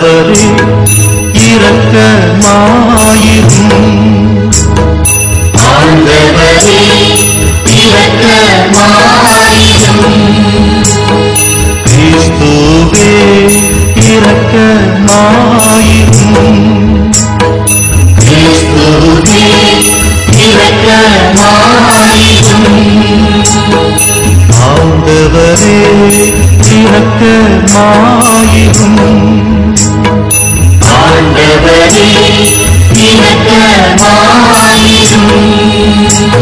ஆண்டவரே இரக்கமாயிரும் ஆண்டவரே இரக்கமாயிரும் கிறிஸ்துவே இரக்கமாயிரும் கிறிஸ்துவே இரக்கமாயிரும் ஆண்டவரே இரக்கமாயிரும் ஆண்டவரே இரக்கமாயிரும்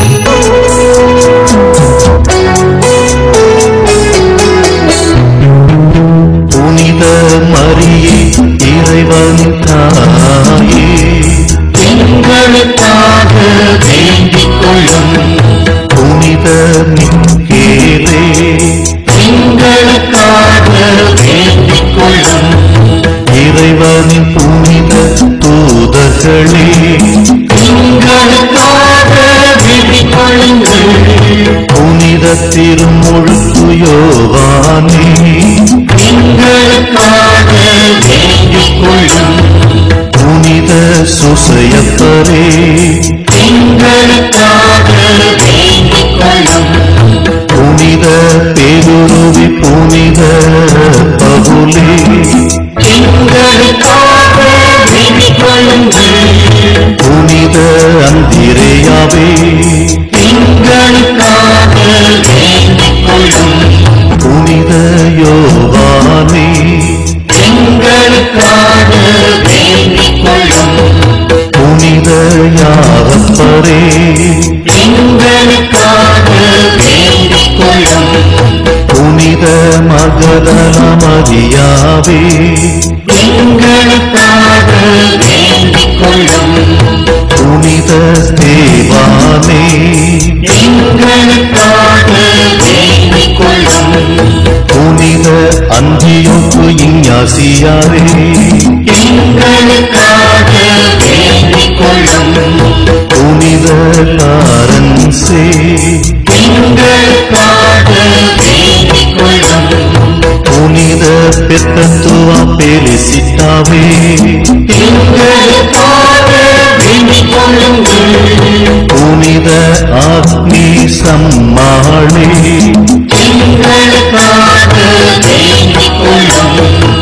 புனித மரியே இறைவன் தாயே எங்களுக்காக வேண்டிக் கொள்ளும் புனித மிக்கேலே எங்களுக்காக வேண்டிக் கொள்ளும் இறைவனின் புனித தூதர்களே எங்களுக்காக வேண்டிக் கொள்ளுங்கள் புனித திருமுழுக்கு யோவானே எங்களுக்காக வேண்டிக் கொள்ளும் புனித சுசையப்பரே எங்களுக்காக வேண்டிக் கொள்ளும் புனித பேருருவி புனித பகுலே எங்களுக்காக வேண்டிக் கொள்ளுங்கள் புனித அந்திரேயாவே எங்களுக்காக வேண்டிக் கொள்ளும் புனித யோவானே எங்களுக்காக வேண்டிக் கொள்ளும் புனித யாவப்பரே எங்களுக்காக வேண்டிக் கொள்ளும் புனித மகதல மரியாவே எங்களுக்காக வேண்டிக் கொள்ளும் புனித தேவானே எங்களுக்காக வேண்டிக் கொள்ளும் புனித அந்தியோக்கு இஞ்ஞாசியாரே எங்களுக்காக வேண்டிக் கொள்ளும் புனித காரன்சே எங்களுக்காக வேண்டிக் கொள்ளும் புனித பெத்தத்துவா பெலிசிட்டாவே எங்களுக்காக வேண்டிக் கொள்ளுங்கள் புனித ஆத்மி சம்மாளே எங்களுக்காக வேண்டிக் கொள்ளும்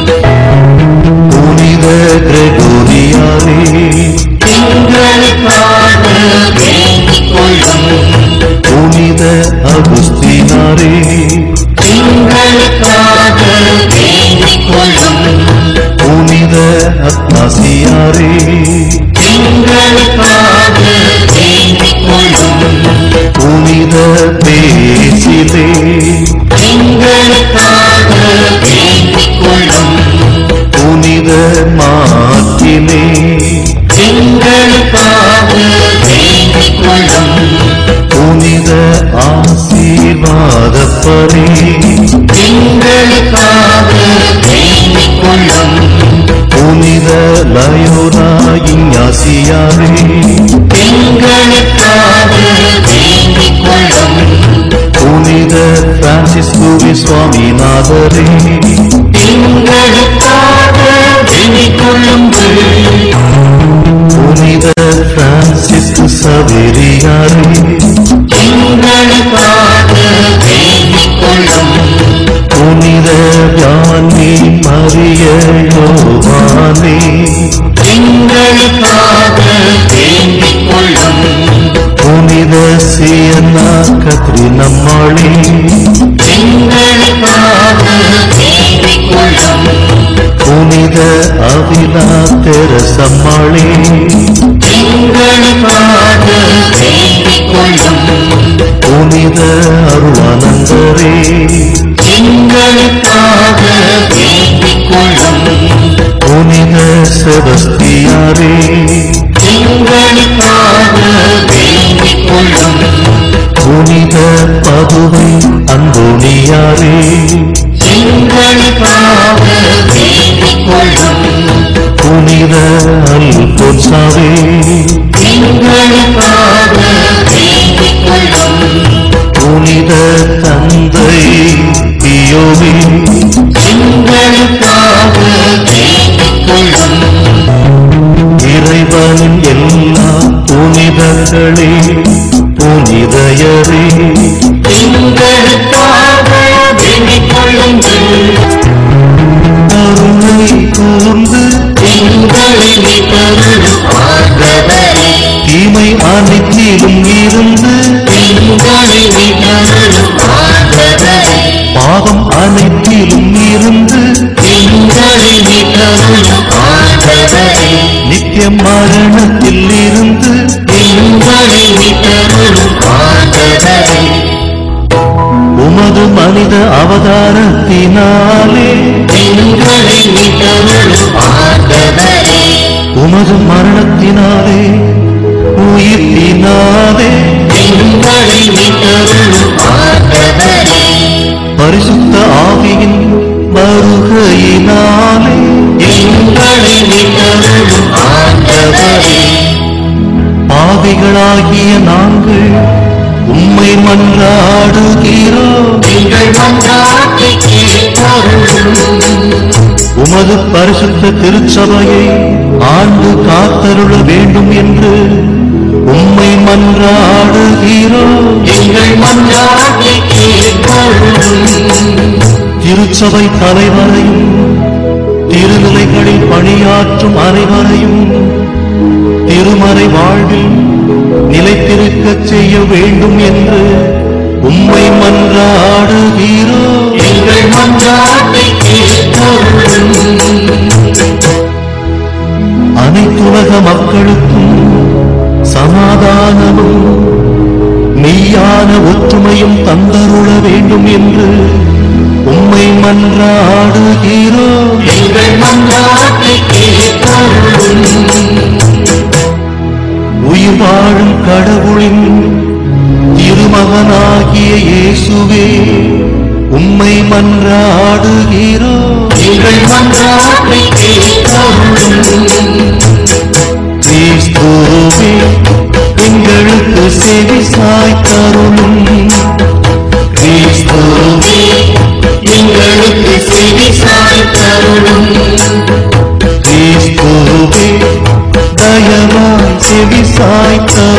புனித கிரெகோரியாரே எங்களுக்காக வேண்டிக் கொள்ளும் புனித அகுஸ்தினாரே எங்களுக்காக வேண்டிக் கொள்ளும் புனித அத்னாசியாரே எங்களுக்காக வேண்டிக் கொள்ளும் புனித பேசிலே எங்களுக்காக வேண்டிக் கொள்ளும் புனித மாற்றிலே எங்களுக்காக வேண்டிக் கொள்ளும் புனித ஆசீர்வாதப்பரே எங்களுக்காக வேண்டிக் கொள்ளும் புனித லயோரா இஞ்ஞாசியாரே எங்களுக்காக வேண்டிக் கொள்ளும் புனித பிரான்சிஸ்குவி சுவாமிநாதரே எங்களுக்காக வேண்டிக் கொள்ளுங்கள் புனித பிரான்சிஸ்கு சவேரியாரே எங்களுக்காக வேண்டிக் கொள்ளும் புனித யானி மரிய யோவானே எங்களுக்காக வேண்டிக் கொள்ளும் புனித சியன்னா கத்ரினம்மாளே எங்களுக்காக வேண்டிக் கொள்ளும் புனித அவிலா தெரசம்மாளே எங்களுக்காக வேண்டிக் கொள்ளும் புனித அருளானந்தரே எங்களுக்காக வேண்டிக் கொள்ளும் புனித செபஸ்தியாரே எங்களுக்காக வேண்டிக் கொள்ளும் புனித பதுவை அந்தோணியாரே எங்களுக்காக வேண்டிக் கொள்ளும் புனித அல்போன்சாவே எங்களுக்காக வேண்டிக் கொள்ளும் புனித தந்தை பியோவே எங்களுக்காக வேண்டிக் புனிதர்களே புனிதயரே எங்களுக்காக வேண்டிக் கொள்ளுங்கள் கருணை கூர்ந்து எங்களை மீட்டருளும் ஆண்டவரே தீமை அனைத்திலும் இருந்து எங்களை மீட்டருளும் ஆண்டவரே பாவம் அனைத்திலும் இருந்து எங்களை மீட்டருளும் ஆண்டவரே நித்திய மரணத்தில் இருந்து எங்களை மீட்டருளும் ஆண்டவரே உமது மனித அவதாரத்தினாலே எங்களை மீட்டருளும் ஆண்டவரே உமது மரணத்தினாலே உயிர்த்தினாலே எங்களை மீட்டருளும் ஆண்டவரே பரிசுத்த ஆவியின் வருகையினாலே எங்களை மீட்டருளும் ஆண்டவரே பாவிகளாகிய நாங்கள் உம்மை மன்றாடுகிறோம் எங்கள் மன்றாட்டை கேட்டருளும் உமது பரிசுத்த திருச்சபையை ஆண்டு காத்தருள வேண்டும் என்று உம்மை மன்றாடுகிறோம் எங்கள் மன்றாட்டை கேட்டருளும் திருச்சபை தலைவரையும் திருநிலைகளில் பணியாற்றும் அனைவரையும் திருமறை வாழ்வில் நிலைத்திருக்கச் செய்ய வேண்டும் என்று உம்மை மன்றாடுகிறோம் எங்கள் மன்றாட்டை கேட்டருளும் அனைத்துலக மக்களுக்கும் சமாதானமும் மெய்யான ஒற்றுமையும் தந்தருள வேண்டும் என்று உம்மை மன்றாடுகிறோம் எங்கள் மன்றாட்டை கேட்டருளும் உயிர் வாழும் கடவுளின் திருமகனாகிய இயேசுவே உம்மை மன்றாடுகிறோம் எங்கள் மன்றாட்டை கேட்டருளும் கிறிஸ்துவே எங்களுக்கு செவி சாய்த்தருளும் கிறிஸ்துவே எங்களுக்கு செவி சாய்த்தருளும் கிறிஸ்துவே தயவாய் செவி சாய்த்தருளும்